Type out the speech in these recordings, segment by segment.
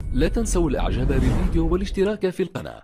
لا تنسوا الاعجاب بالفيديو والاشتراك في القناة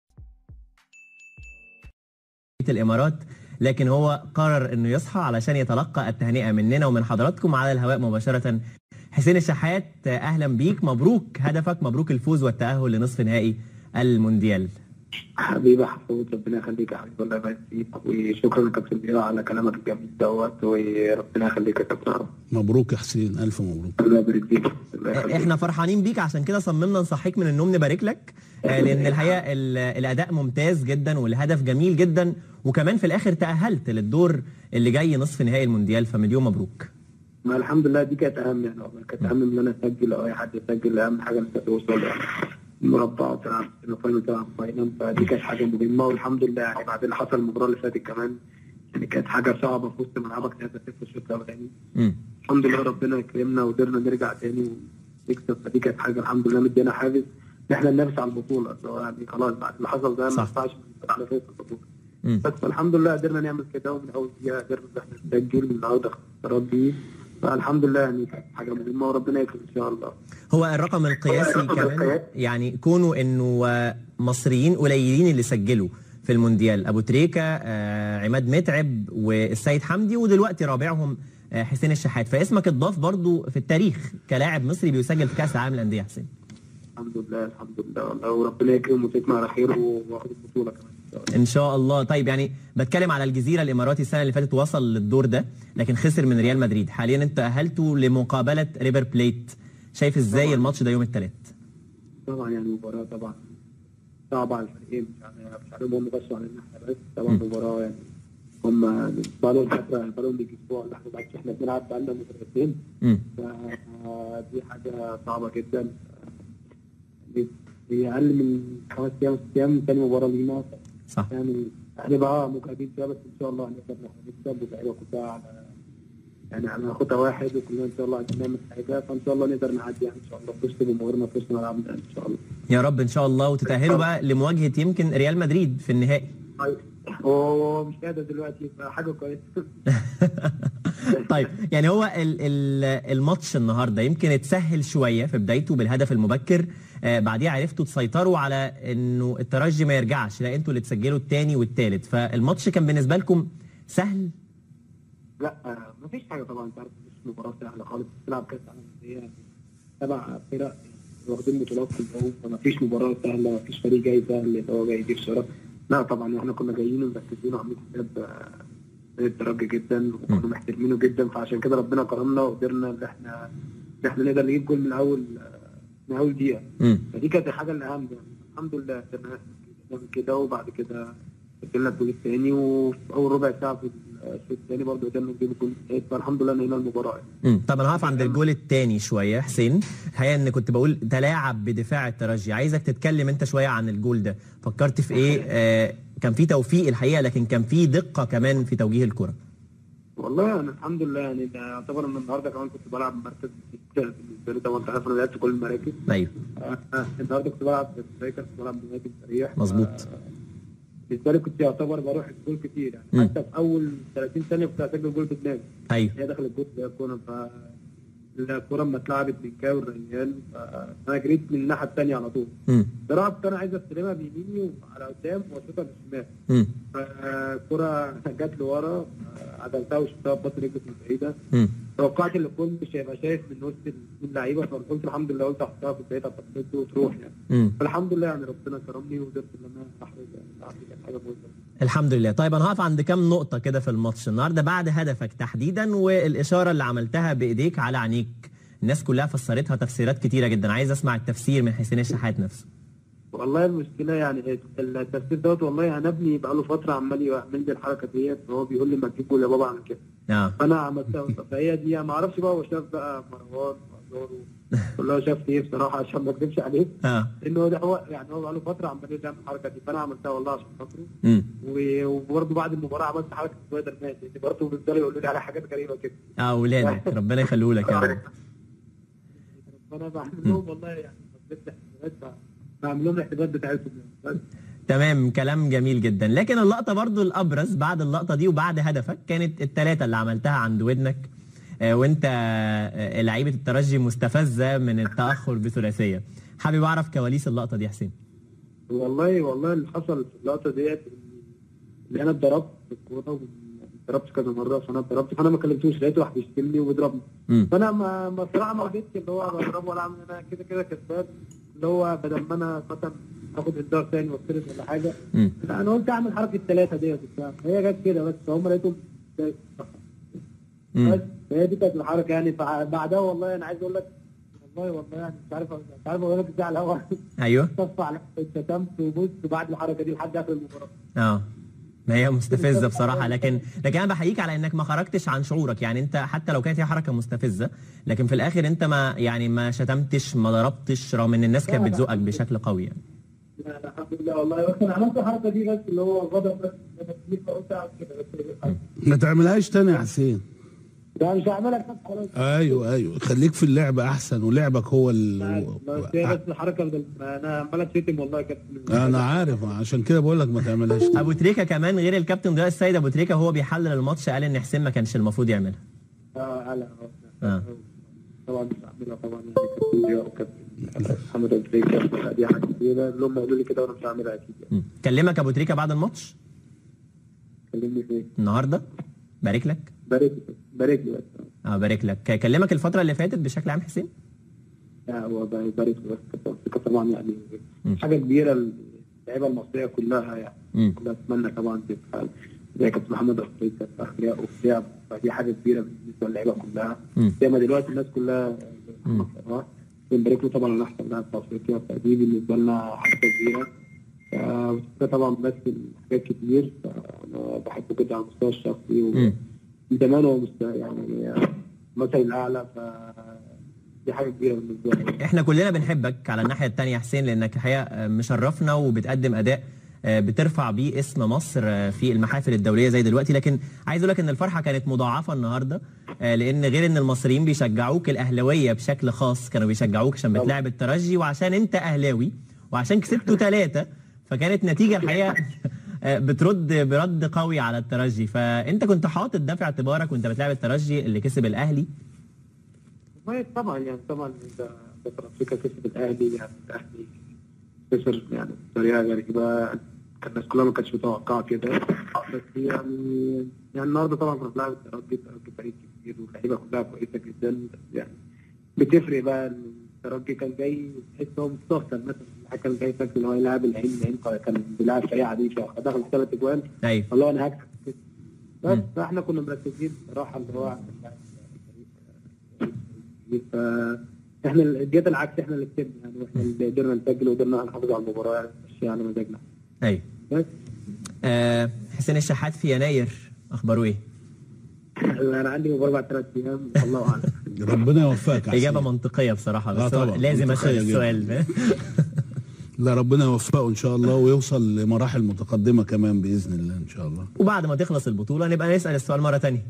الامارات لكن هو قرر انه يصحى علشان يتلقى التهنئه مننا ومن حضراتكم على الهواء مباشره حسين الشحات اهلا بيك مبروك هدفك مبروك الفوز والتاهل لنصف نهائي المونديال حبيبي حفوظ ربنا يخليك يا حبيبي الله يبارك فيك وشكرا يا كابتن بيرا على كلامك الجميل دوت وربنا يخليك يا كابتن مبروك يا حسين الف مبروك الله يبارك فيك الله يخليك. احنا فرحانين بيك عشان كده صممنا نصحيك من النوم نبارك لك آه، لان الحقيقه ال- الاداء ممتاز جدا والهدف جميل جدا وكمان في الاخر تاهلت للدور اللي جاي نصف نهائي المونديال فمليون مبروك ما الحمد لله دي كانت اهم يعني والله كانت اهم من ان انا اسجل او اي حد يسجل اهم حاجه انت توصل يعني مربع تلعب الفاينل تلعب فاينل فدي كانت حاجه مهمه والحمد لله يعني بعد اللي حصل المباراه اللي فاتت كمان يعني كانت حاجه صعبه في وسط ملعبك 3 0 الشوط الاولاني مم. الحمد لله ربنا يكرمنا وقدرنا نرجع تاني ونكسب فدي كانت حاجه الحمد لله مدينا حافز ان احنا ننافس على البطوله اللي هو يعني خلاص بعد اللي حصل ده ما صح. ينفعش نبقى على فوق البطوله مم. بس الحمد لله قدرنا نعمل كده ومن اول دقيقه قدرنا ان احنا نسجل النهارده اختيارات دي فالحمد لله يعني كانت حاجه مهمه وربنا يكرم ان شاء الله هو الرقم القياسي كمان يعني كونه انه آه، مصريين قليلين اللي سجلوا في المونديال ابو تريكه آه، عماد متعب والسيد حمدي ودلوقتي رابعهم آه، حسين الشحات فاسمك اتضاف برضو في التاريخ كلاعب مصري بيسجل في كاس العالم للانديه حسين الحمد لله الحمد لله والله وربنا يكرم وتكمل على خير واخد البطوله كمان ان شاء الله ان شاء الله طيب يعني بتكلم على الجزيره الاماراتي السنه اللي فاتت وصل للدور ده لكن خسر من ريال مدريد حاليا انت اهلته لمقابله ريفر بليت شايف ازاي الماتش ده يوم الثلاث طبعا يعني مباراه طبعا صعبه على الفريقين مش يعني مش عليهم هم بس علينا احنا بس طبعا مباراه يعني هم بقى لهم فتره بقى لهم يجي اسبوع ولا حاجه بعد احنا بنلعب بقى لنا مباراتين امم فدي حاجة صعبة جدا دي- دي أقل من خمس أيام ست أيام تاني مباراة لينا صح يعني هنبقى مجهدين فيها بس إن شاء الله هنقدر نكسب واللعيبة كلها على يعني على خطة واحد وكلنا إن شاء الله عايزين نعمل حاجة فإن شاء الله نقدر نعدي يعني إن شاء الله في وسط جمهورنا في وسط ملعبنا إن شاء الله. يا رب ان شاء الله وتتاهلوا بقى لمواجهه يمكن ريال مدريد في النهائي طيب هو مش قادر دلوقتي فحاجة كويسة طيب يعني هو ال ال الماتش النهارده يمكن اتسهل شويه في بدايته بالهدف المبكر آه بعديها عرفتوا تسيطروا على انه الترجي ما يرجعش لا انتوا اللي تسجلوا الثاني والثالث فالماتش كان بالنسبه لكم سهل لا آه، مفيش حاجه طبعا انت عارف مش مباراه سهله خالص بتلعب كاس عالم هي سبع فرق واخدين بطولات في الجو فمفيش مباراه سهله مفيش فريق جاي سهل اللي هو جاي يجيب شرف لا طبعا احنا كنا جايين ومركزين وعاملين حساب آه، فريق الترجي جدا وكنا محترمينه جدا فعشان كده ربنا كرمنا وقدرنا ان احنا ان احنا نقدر نجيب جول من اول آه، من اول دقيقه امم فدي كانت الحاجه الاهم يعني الحمد لله قدرنا نعمل كده وبعد كده سجلنا الجول الثاني وفي اول ربع ساعه في الشوط الثاني برضه قدرنا نجيب الجول الثالث فالحمد لله انهينا المباراه يعني. امم طب انا هقف عند الجول الثاني شويه حسين الحقيقه ان كنت بقول تلاعب بدفاع الترجي عايزك تتكلم انت شويه عن الجول ده فكرت في ايه آه كان في توفيق الحقيقه لكن كان في دقه كمان في توجيه الكره والله انا الحمد لله يعني ده يعتبر ان النهارده كمان كنت بلعب مركز ستة بالنسبه لي طبعا انت عارف انا لعبت كل المراكز ايوه آه، آه، النهارده كنت بلعب في سترايكر كنت بلعب بمهاجم سريع مظبوط. آه، بالنسبه لي كنت يعتبر بروح الجول كتير يعني مم. حتى في اول 30 ثانيه كنت هسجل جول في دماغي ايوه هي دخلت جول في الكوره ف الكوره لما اتلعبت من كاو والريان فانا جريت من الناحيه الثانيه على طول امم بصراحه كنت انا عايز استلمها بيميني وعلى قدام واشوطها بالشمال امم فالكرة جت لورا عدلتها وشفتها ببطن رجلي من بعيدة امم توقعت ان الكل مش هيبقى شايف من وسط اللعيبة فقلت الحمد لله قلت احطها في البعيدة فقلت وتروح يعني امم فالحمد لله يعني ربنا كرمني وقدرت ان انا احرز يعني دي كانت حاجة مهمة الحمد لله طيب انا هقف عند كام نقطه كده في الماتش النهارده بعد هدفك تحديدا والاشاره اللي عملتها بايديك على عينيك الناس كلها فسرتها تفسيرات كتيره جدا عايز اسمع التفسير من حسين الشحات نفسه والله المشكلة يعني التفسير دوت والله انا ابني بقى له فترة عمال يعمل لي الحركة ديت فهو بيقول لي ما تجيب جول يا بابا اعمل كده اه فانا عملتها فهي دي ما اعرفش بقى هو شاف بقى مروان وازارو كلها شاف ايه بصراحة عشان ما اكذبش عليك اه لانه ده هو يعني هو بقاله فتره عمال يعمل الحركه دي فانا عملتها والله عشان خاطره امم و- وبرضه بعد المباراه عملت حركه سبايدر مان لان برضه بيفضلوا يقولوا لي على حاجات غريبه كده اه اولادك ربنا يخليه لك يا رب فانا بعمل لهم والله يعني بثبت احتمالات بعمل لهم الاحتمالات بتاعتهم بس تمام كلام جميل جدا لكن اللقطه برضو الابرز بعد اللقطه دي وبعد هدفك كانت الثلاثه اللي عملتها عند ودنك آه، وانت آه، لعيبه الترجي مستفزه من التاخر بثلاثيه حابب اعرف كواليس اللقطه دي يا حسين والله والله اللي حصل في اللقطه ديت ان انا اتضربت في الكوره اتضربت كذا مره فانا اتضربت فانا ما كلمتوش لقيت واحد بيشتمني وبيضربني مم. فانا ما ما الصراحه ما رضيتش اللي هو بضربه ولا اعمل انا كده كده كسبان اللي هو بدل ما انا مثلا اخد انذار تاني واطرد ولا حاجه مم. لا انا قلت اعمل حركه ثلاثه ديت وبتاع هي جت كده بس هم لقيتهم مم. بس هي دي كانت الحركه يعني فع- بعدها والله انا عايز اقول لك والله والله يعني مش عارف مش عارف اقول لك ازاي على الهوا ايوه صف على شتمت وبص بعد الحركه دي لحد اخر المباراه اه ما هي مستفزه بصراحه لكن لكن انا بحييك على انك ما خرجتش عن شعورك يعني انت حتى لو كانت هي حركه مستفزه لكن في الاخر انت ما يعني ما شتمتش ما ضربتش رغم ان الناس كانت بتزقك بشكل قوي يعني لا لا الحمد لله والله بس انا عملت الحركه دي بس اللي هو غضب بس بس دي فقلت اعمل كده بس ما تعملهاش تاني يا حسين لا مش هعملها كده خلاص ايوه ايوه خليك في اللعب احسن ولعبك هو ال... بس هي بس الحركه بدل انا عمال اتشتم والله يا كابتن انا عارف عشان كده بقول لك ما تعملهاش تاني. ابو تريكه كمان غير الكابتن ضياء السيد ابو تريكه هو بيحلل الماتش قال ان حسين ما كانش المفروض يعملها اه لا آه. طبعا مش هعملها طبعا يعني كابتن ضياء وكابتن محمد ابو تريكه دي حاجه كبيره اللي هم قالوا لي كده وانا مش هعملها اكيد يعني مم. كلمك ابو تريكه بعد الماتش كلمني في ايه؟ النهارده بارك لك بارك لي بارك لي بس اه بارك لك كلمك الفتره اللي فاتت بشكل عام حسين لا هو بارك لي بس كابتن ثقة طبعا يعني مم. حاجه كبيره اللعيبه المصريه كلها يعني مم. كلها اتمنى طبعا تبقى زي كابتن محمد ابو تريكه في اخلاقه وفي لعبه فدي حاجه كبيره بالنسبه للعيبه كلها مم. زي ما دلوقتي الناس كلها اه بنبارك له طبعا على احسن لاعب في افريقيا فدي بالنسبه لنا حاجه كبيره ف- ده طبعا بيمثل حاجات كتير فانا بحبه جدا على المستوى الشخصي مم. ومن زمان هو مست- يعني مثل الاعلى ف دي حاجه كبيره بالنسبه لي احنا كلنا بنحبك على الناحيه الثانيه يا حسين لانك الحقيقه آه، مشرفنا وبتقدم اداء آه، بترفع بيه اسم مصر آه، في المحافل الدوليه زي دلوقتي لكن عايز اقول لك ان الفرحه كانت مضاعفه النهارده آه، لان غير ان المصريين بيشجعوك الاهلاويه بشكل خاص كانوا بيشجعوك عشان بتلاعب الترجي وعشان انت اهلاوي وعشان كسبتوا ثلاثه فكانت نتيجه الحقيقه آه، بترد برد قوي على الترجي فانت كنت حاطط ده في اعتبارك وانت بتلاعب الترجي اللي كسب الاهلي والله طبعا يعني طبعا انت بطل افريقيا كسب الاهلي يعني الاهلي خسر يعني بطريقه غريبه كان الناس كلها ما كانتش متوقعه كده بس يعني يعني النهارده طبعا كنا بنلعب الترجي الترجي فريق كبير واللعيبه كلها كويسه جدا بس يعني بتفرق بقى إن الترجي كان جاي تحس هو مستخسر مثلا الحكم كان جاي فاكر ان هو يلعب العين العين كان بيلعب فريق عادي فدخل ثلاث اجوان ايوه والله انا هكسب كده بس مم. فاحنا كنا مركزين بصراحه اللي هو عشان نلعب الفريق. ف احنا ال- جت العكس احنا اللي كسبنا يعني واحنا اللي قدرنا نسجل وقدرنا نحافظ على المباراه يعني مش على مزاجنا ايوه بس آه حسين الشحات في يناير اخباره ايه؟ انا عندي مباراه بعد ثلاث ايام الله اعلم ربنا يوفقك يا اجابه حسين. منطقيه بصراحه آه بس هو طبعاً، لازم اسال منطقية جداً. السؤال لا ربنا يوفقه ان شاء الله ويوصل لمراحل متقدمه كمان باذن الله ان شاء الله وبعد ما تخلص البطوله نبقى نسال السؤال مره تانية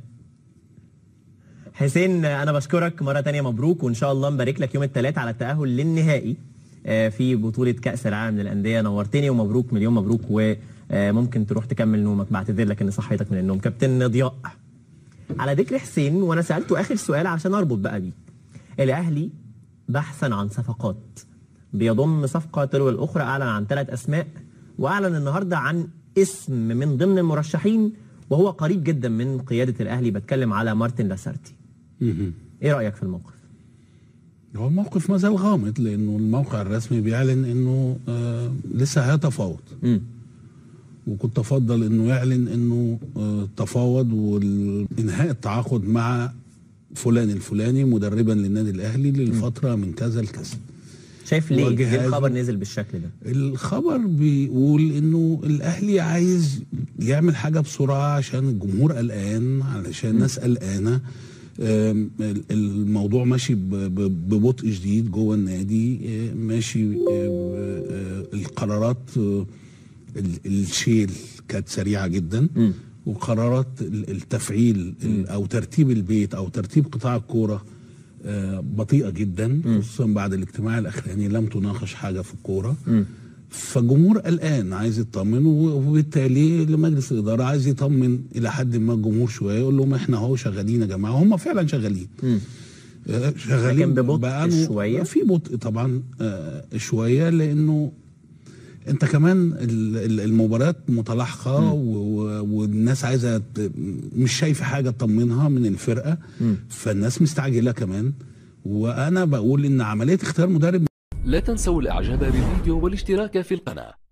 حسين آه، انا بشكرك مره تانية مبروك وان شاء الله مبارك لك يوم الثلاث على التاهل للنهائي آه، في بطوله كاس العالم للانديه نورتني ومبروك مليون مبروك وممكن تروح تكمل نومك بعتذر لك ان صحيتك من النوم كابتن ضياء على ذكر حسين وانا سالته اخر سؤال عشان اربط بقى بيه الاهلي بحثا عن صفقات بيضم صفقه تلو الاخرى اعلن عن ثلاث اسماء واعلن النهارده عن اسم من ضمن المرشحين وهو قريب جدا من قياده الاهلي بتكلم على مارتن لاسارتي مهم. ايه رايك في الموقف هو الموقف ما زال غامض لانه الموقع الرسمي بيعلن انه آه لسه هيتفاوض امم وكنت افضل انه يعلن انه آه تفاوض وانهاء التعاقد مع فلان الفلاني مدربا للنادي الاهلي للفتره من كذا لكذا شايف ليه, ليه وجهازه. الخبر نزل بالشكل ده الخبر بيقول انه الاهلي عايز يعمل حاجه بسرعه عشان الجمهور قلقان علشان الناس قلقانه آم، ال- الموضوع ماشي ب- ب- ببطء شديد جوه النادي آه، ماشي آه، آه، القرارات آه، ال- الشيل كانت سريعه جدا مم. وقرارات ال- التفعيل ال- او ترتيب البيت او ترتيب قطاع الكوره آه، بطيئه جدا خصوصا بعد الاجتماع الاخراني لم تناقش حاجه في الكوره مم. فالجمهور قلقان عايز يطمن وبالتالي لمجلس الاداره عايز يطمن الى حد ما الجمهور شويه يقول لهم احنا اهو شغالين يا جماعه هم فعلا شغالين مم. آه، شغالين لكن ببطء بقاله- شوية؟ في بطء طبعا آه، شويه لانه انت كمان ال- ال- المباريات متلاحقه و- و- والناس عايزه ت- مش شايفه حاجه تطمنها من الفرقه فالناس مستعجله كمان وانا بقول ان عمليه اختيار مدرب لا تنسوا الاعجاب بالفيديو والاشتراك في القناة